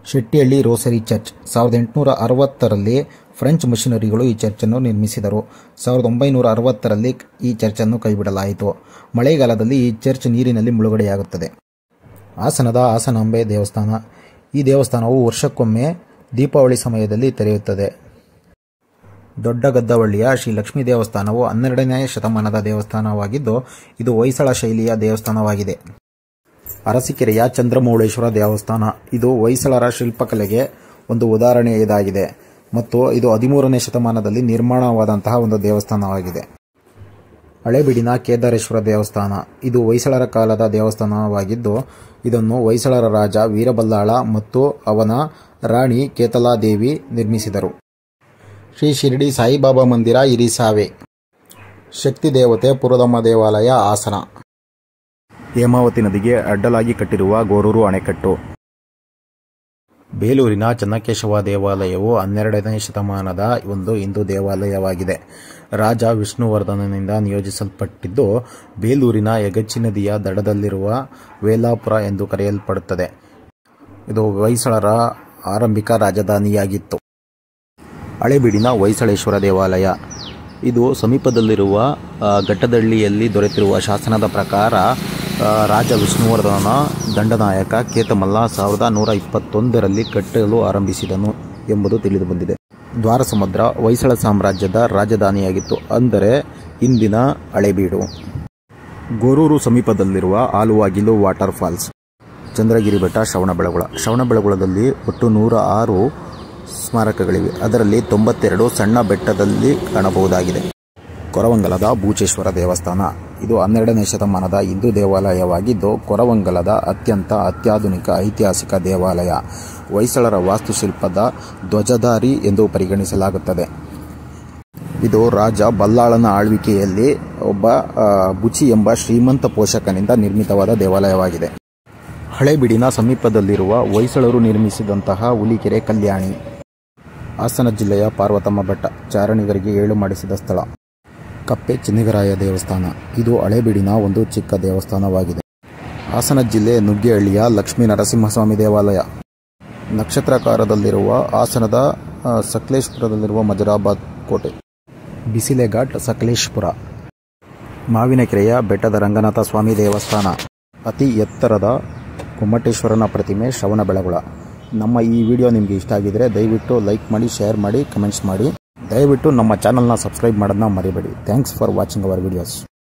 Shettihalli rosary church ಸಾವಿರದ ಎಂಟುನೂರ ಅರವತ್ತರಲ್ಲಿ ಫ್ರೆಂಚ್ ಮಿಷನರಿಗಳು ಈ ಚರ್ಚನ್ನು ನಿರ್ಮಿಸಿದರು ಸಾವಿರದ ಒಂಬೈನೂರ ಅರವತ್ತರಲ್ಲಿ ಈ ಚರ್ಚನ್ನು ಕೈಬಿಡಲಾಯಿತು ಮಳೆಗಾಲದಲ್ಲಿ ಈ ಚರ್ಚ್ ನೀರಿನಲ್ಲಿ ಮುಳುಗಡೆಯಾಗುತ್ತದೆ ಹಾಸನದ ಹಾಸನಾಂಬೆ ದೇವಸ್ಥಾನ ಈ ದೇವಸ್ಥಾನವು ವರ್ಷಕ್ಕೊಮ್ಮೆ ದೀಪಾವಳಿ ಸಮಯದಲ್ಲಿ ತೆರೆಯುತ್ತದೆ ದೊಡ್ಡಗದ್ದವಳ್ಳಿಯ ಶ್ರೀ ಲಕ್ಷ್ಮೀ ದೇವಸ್ಥಾನವು ಹನ್ನೆರಡನೇ ಶತಮಾನದ ದೇವಸ್ಥಾನವಾಗಿದ್ದು ಇದು ಹೊಯ್ಸಳ ಶೈಲಿಯ ದೇವಸ್ಥಾನವಾಗಿದೆ ಅರಸೀಕೆರೆಯ ಚಂದ್ರಮೌಳೇಶ್ವರ ದೇವಸ್ಥಾನ ಇದು ಹೊಯ್ಸಳರ ಶಿಲ್ಪಕಲೆಗೆ ಒಂದು ಉದಾಹರಣೆ ಇದಾಗಿದೆ ಮತ್ತು ಇದು ಹದಿಮೂರನೇ ಶತಮಾನದಲ್ಲಿ ನಿರ್ಮಾಣವಾದಂತಹ ಒಂದು ದೇವಸ್ಥಾನವಾಗಿದೆ ಹಳೆಬೀಡಿನ ಕೇದಾರೇಶ್ವರ ದೇವಸ್ಥಾನ ಇದು ಹೊಯ್ಸಳರ ಕಾಲದ ದೇವಸ್ಥಾನವಾಗಿದ್ದು ಇದನ್ನು ಹೊಯ್ಸಳರ ರಾಜ ವೀರಬಲ್ಲಾಳ ಮತ್ತು ಅವನ ರಾಣಿ ಕೇತಲಾದೇವಿ ನಿರ್ಮಿಸಿದರು ಶ್ರೀ ಶಿರಡಿ ಸಾಯಿಬಾಬಾ ಮಂದಿರ ಇರಿಸಾವೆ ಶಕ್ತಿ ದೇವತೆ ಪುರದಮ್ಮ ದೇವಾಲಯ ಹಾಸನ ಹೇಮಾವತಿ ನದಿಗೆ ಅಡ್ಡಲಾಗಿ ಕಟ್ಟಿರುವ ಗೋರೂರು ಅಣೆಕಟ್ಟು ಬೇಲೂರಿನ ಚನ್ನಕೇಶವ ದೇವಾಲಯವು ಹನ್ನೆರಡನೇ ಶತಮಾನದ ಒಂದು ಹಿಂದೂ ದೇವಾಲಯವಾಗಿದೆ ರಾಜ ವಿಷ್ಣುವರ್ಧನನಿಂದ ನಿಯೋಜಿಸಲ್ಪಟ್ಟಿದ್ದು ಬೇಲೂರಿನ ಯಗಚಿ ನದಿಯ ದಡದಲ್ಲಿರುವ ವೇಲಾಪುರ ಎಂದು ಕರೆಯಲ್ಪಡುತ್ತದೆ ಇದು ಹೊಯ್ಸಳರ ಆರಂಭಿಕ ರಾಜಧಾನಿಯಾಗಿತ್ತು ಹಳೆಬೀಡಿನ ಹೊಯ್ಸಳೇಶ್ವರ ದೇವಾಲಯ ಇದು ಸಮೀಪದಲ್ಲಿರುವ ಆ, ಘಟ್ಟದಳ್ಳಿಯಲ್ಲಿ ದೊರೆತಿರುವ ಶಾಸನದ ಪ್ರಕಾರ ಆ, ರಾಜ ವಿಷ್ಣುವರ್ಧನ ದಂಡನಾಯಕ ಕೇತಮಲ್ಲ ಸಾವಿರದ ನೂರ ಇಪ್ಪತ್ತೊಂದರಲ್ಲಿ ಕಟ್ಟಲು ಆರಂಭಿಸಿದನು ಎಂಬುದು ತಿಳಿದುಬಂದಿದೆ ದ್ವಾರಸಮುದ್ರ ಹೊಯ್ಸಳ ಸಾಮ್ರಾಜ್ಯದ ರಾಜಧಾನಿಯಾಗಿತ್ತು ಅಂದರೆ ಇಂದಿನ ಹಳೆಬೀಡು ಗೋರೂರು ಸಮೀಪದಲ್ಲಿರುವ ಆಲುವಾಗಿಲು ವಾಟರ್ ಫಾಲ್ಸ್ ಚಂದ್ರಗಿರಿ ಬೆಟ್ಟ ಶ್ರವಣಬೆಳಗೊಳ ಶ್ರವಣಬೆಳಗೊಳದಲ್ಲಿ ಒಟ್ಟು ನೂರ ಆರು ಸ್ಮಾರಕಗಳಿವೆ ಅದರಲ್ಲಿ ತೊಂಬತ್ತೆರಡು ಸಣ್ಣ ಬೆಟ್ಟದಲ್ಲಿ ಕಾಣಬಹುದಾಗಿದೆ ಕೊರವಂಗಲದ ಬೂಚೇಶ್ವರ ದೇವಸ್ಥಾನ ಇದು ಹನ್ನೆರಡನೇ ಶತಮಾನದ ಹಿಂದೂ ದೇವಾಲಯವಾಗಿದ್ದು ಕೊರವಂಗಲದ ಅತ್ಯಂತ ಅತ್ಯಾಧುನಿಕ ಐತಿಹಾಸಿಕ ದೇವಾಲಯ ಹೊಯ್ಸಳರ ವಾಸ್ತುಶಿಲ್ಪದ ಧ್ವಜಧಾರಿ ಎಂದು ಪರಿಗಣಿಸಲಾಗುತ್ತದೆ ಇದು ರಾಜ ಬಲ್ಲಾಳನ ಆಳ್ವಿಕೆಯಲ್ಲಿ ಒಬ್ಬ ಆ, ಬುಚಿ ಎಂಬ ಶ್ರೀಮಂತ ಪೋಷಕನಿಂದ ನಿರ್ಮಿತವಾದ ದೇವಾಲಯವಾಗಿದೆ ಹಳೆಬೀಡಿನ ಸಮೀಪದಲ್ಲಿರುವ ಹೊಯ್ಸಳರು ನಿರ್ಮಿಸಿದಂತಹ ಹುಲಿಕೆರೆ ಕಲ್ಯಾಣಿ ಹಾಸನ ಜಿಲ್ಲೆಯ ಪಾರ್ವತಮ್ಮ ಬೆಟ್ಟ ಚಾರಣಿಗರಿಗೆ ಏಳು ಮಾಡಿಸಿದ ಸ್ಥಳ ಕಪ್ಪೆ ಚಿನ್ನಿಗರಾಯ ದೇವಸ್ಥಾನ ಇದು ಹಳೆಬೀಡಿನ ಒಂದು ಚಿಕ್ಕ ದೇವಸ್ಥಾನವಾಗಿದೆ ಹಾಸನ ಜಿಲ್ಲೆ ನುಗ್ಗೇಹಳ್ಳಿಯ ಲಕ್ಷ್ಮೀ ನರಸಿಂಹಸ್ವಾಮಿ ದೇವಾಲಯ ನಕ್ಷತ್ರಾಕಾರದಲ್ಲಿರುವ ಹಾಸನದ ಆ, ಸಕಲೇಶ್ಪುರದಲ್ಲಿರುವ ಮಜರಾಬಾದ್ ಕೋಟೆ ಬಿಸಿಲೆಘಾಟ್ ಸಕಲೇಶ್ಪುರ ಮಾವಿನಕೆರೆಯ ಬೆಟ್ಟದ ರಂಗನಾಥ ಸ್ವಾಮಿ ದೇವಸ್ಥಾನ ಅತಿ ಎತ್ತರದ ಗೊಮ್ಮಟೇಶ್ವರನ ಪ್ರತಿಮೆ ಶ್ರವಣಬೆಳಗೊಳ ನಮ್ಮ ಈ ವಿಡಿಯೋ ನಿಮಗೆ ಇಷ್ಟ ಆಗಿದರೆ ದಯವಿಟ್ಟು ಲೈಕ್ ಮಾಡಿ ಶೇರ್ ಮಾಡಿ ಕಮೆಂಟ್ಸ್ ಮಾಡಿ ದಯವಿಟ್ಟು ನಮ್ಮ ಚಾನಲ್ನ ಸಬ್ಸ್ಕ್ರೈಬ್ ಮಾಡೋದನ್ನ ಮರಿಬೇಡಿ thanks for watching our videos